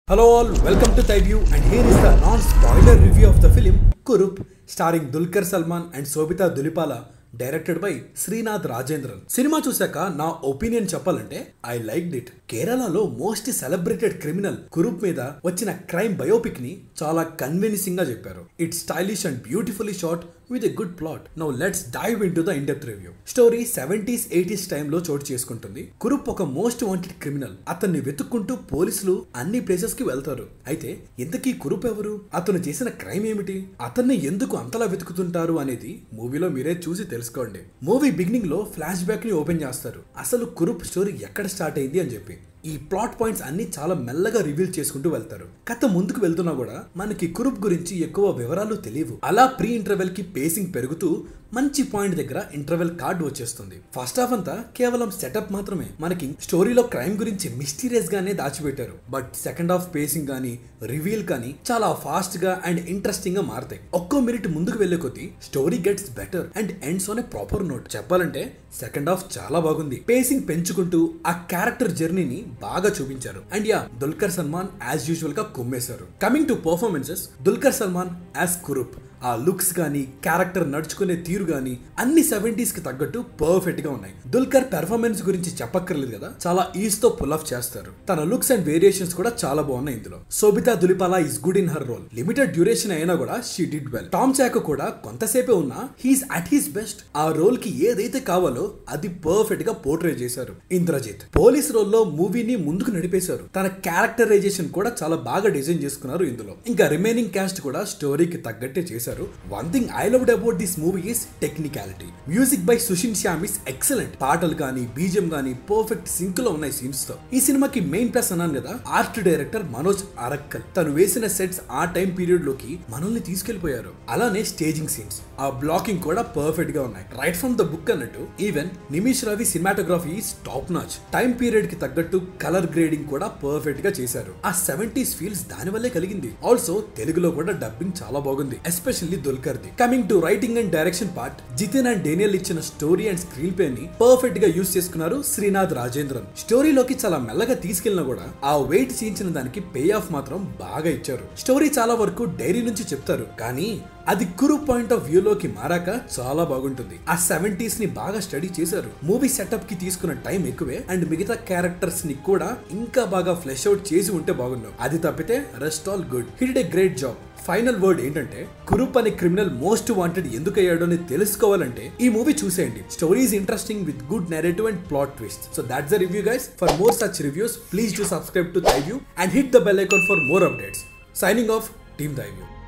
Hello all, welcome to Thai View and here is the non-spoiler review of the film Kurup starring Dulkar Salman and Sobita Dulipala directed by Srinath Rajendran cinema చూశాక నా opinion చెప్పాలంటే I like it కేరళలో most celebrated criminal Kurup మీద వచ్చిన crime biopic ని చాలా convincing గా చెప్పారు it stylish and beautifully shot with a good plot now let's dive into the in-depth review story seventies eighties టైంలో చోటు చేసుకుంటుంది కురుప్ ఒక మోస్ట్ వాంటెడ్ క్రిమినల్ అతన్ని వెతుక్కుంటూ పోలీసులు అన్ని ప్లేసెస్ కి వెళ్తారు అయితే ఇంతకీ కురుప్ ఎవరు అతను చేసిన క్రైమ్ ఏమిటి అతన్ని ఎందుకు అంతలా వెతుకుతుంటారు అనేది మూవీలో మీరే చూసి తెలుసుకోండి మూవీ బిగినింగ్ లో ఫ్లాష్ బ్యాక్ ని ఓపెన్ చేస్తారు అసలు కురుప్ స్టోరీ ఎక్కడ స్టార్ట్ అయింది అని చెప్పి ఈ ప్లాట్ పాయింట్స్ అన్ని చాలా మెల్లగా రివీల్ చేసుకుంటూ వెళ్తారు కథ ముందుకు వెళ్తున్నా కూడా మనకి కురుప్ గురించి ఎక్కువ వివరాలు తెలియవు అలా ప్రీ ఇంటర్వెల్ కి పేసింగ్ పెరుగుతూ మంచి పాయింట్ దగ్గర ఇంటర్వెల్ కార్డు వచ్చేస్తుంది ఫస్ట్ హాఫ్ అంతా కేవలం సెటప్ మాత్రమే మనకి స్టోరీలో క్రైమ్ గురించి మిస్టీరియస్ గానే దాచిపెట్టారు బట్ సెకండ్ హాఫ్ పేసింగ్ కానీ రివీల్ కానీ చాలా ఫాస్ట్ గా అండ్ ఇంట్రెస్టింగ్ గా మారుతాయి ఒక్కో మినిట్ ముందుకు వెళ్లే కొద్దీ story gets better and ends on a proper note చెప్పాలంటే సెకండ్ హాఫ్ చాలా బాగుంది పేసింగ్ పెంచుకుంటూ ఆ క్యారెక్టర్ జర్నీని బాగా చూపించారు and yeah Dulquer Salmaan as usual గా కుమ్మేశారు coming to performances Dulquer Salmaan as Kurup ఆ లుక్స్ కానీ క్యారెక్టర్ నడుచుకునే తీరు కానీ అన్ని సెవెంటీస్ కి తగ్గట్టు పర్ఫెక్ట్ గా ఉన్నాయి దుల్కర్ పెర్ఫార్మెన్స్ గురించి చెప్పక్కర్లేదు కదా చాలా ఈజ్ తో పుల్ ఆఫ్ చేస్తారు తన లుక్స్ అండ్ వేరియేషన్స్ కూడా చాలా బాగున్నాయి ఇందులో Sobhita Dhulipala is good in her role limited duration అయినా కూడా she did well Tom Chacko కూడా కొంతసేపే ఉన్నా హీస్ అట్ హీస్ బెస్ట్ ఆ రోల్ కి ఏదైతే కావాలో అది పర్ఫెక్ట్ గా పోర్ట్రే చేశారు ఇంద్రజిత్ పోలీస్ రోల్ లో మూవీని ముందుకు నడిపేశారు తన క్యారెక్టరైజేషన్ కూడా చాలా బాగా డిజైన్ చేసుకున్నారు ఇందులో ఇంకా రిమైనింగ్ క్యాస్ట్ కూడా స్టోరీకి తగ్గట్టే చేశారు one thing I loved about this movie is technicality music by Sushin Shyam is excellent పాటలు కానీ బీజం కానీ పర్ఫెక్ట్ సింక్ లో ఉన్నాయి సీన్స్ తో ఈ సినిమాకి మెయిన్ ప్లస్ అన్నాను కదా ఆర్ట్ డైరెక్టర్ మనోజ్ అరక్కల్ తను వేసిన సెట్స్ ఆ టైం పీరియడ్ లోకి మనల్ని తీసుకెళ్లిపోయారు అలానే స్టేజింగ్ సీన్స్ ఆ బ్లాకింగ్ కూడా పర్ఫెక్ట్ గా ఉన్నాయి రైట్ ఫ్రమ్ ద బుక్ అన్నట్టు even Nimish Ravi cinematography is top notch time period కి తగ్గట్టు కలర్ గ్రేడింగ్ కూడా పర్ఫెక్ట్ గా చేశారు ఆ సెవెంటీస్ ఫీల్స్ దాని వల్లే కలిగింది ఆల్సో తెలుగులో కూడా డబ్బింగ్ చాలా బాగుంది especially Dulquer the coming to writing and direction part Jithin and Daniel ఇచ్చిన స్టోరీ అండ్ స్క్రీన్ ప్లే ని పర్ఫెక్ట్ గా యూస్ చేసుకున్నారు శ్రీనాథ్ రాజేంద్రన్ స్టోరీలోకి చాలా మెల్లగా తీసుకెళ్లినా కూడా ఆ వెయిట్ చేయించిన దానికి పే ఆఫ్ మాత్రం బాగా ఇచ్చారు స్టోరీ చాలా వరకు డైరీ నుంచి చెప్తారు కానీ అది కురు పాయింట్ ఆఫ్ వ్యూ లోకి మారాక చాలా బాగుంటుంది ఆ సెవెంటీస్ ని బాగా స్టడీ చేశారు మూవీ సెటప్ కి తీసుకున్న టైం ఎక్కువే అండ్ మిగతా క్యారెక్టర్స్ ని కూడా ఇంకా బాగా ఫ్లెష్ అవుట్ చేసి ఉంటే బాగున్నావు అది తప్పితే rest all good hit a great job final word ఏంటంటే కురూప్ అనే క్రిమినల్ మోస్ట్ వాంటెడ్ ఎందుకు అయ్యాడో అని తెలుసుకోవాలంటే ఈ మూవీ చూసేయండి story is interesting with good narrative and plot twist so that's the review guys for more such reviews please do subscribe to Thy View and hit the bell icon for more updates signing off team Thy view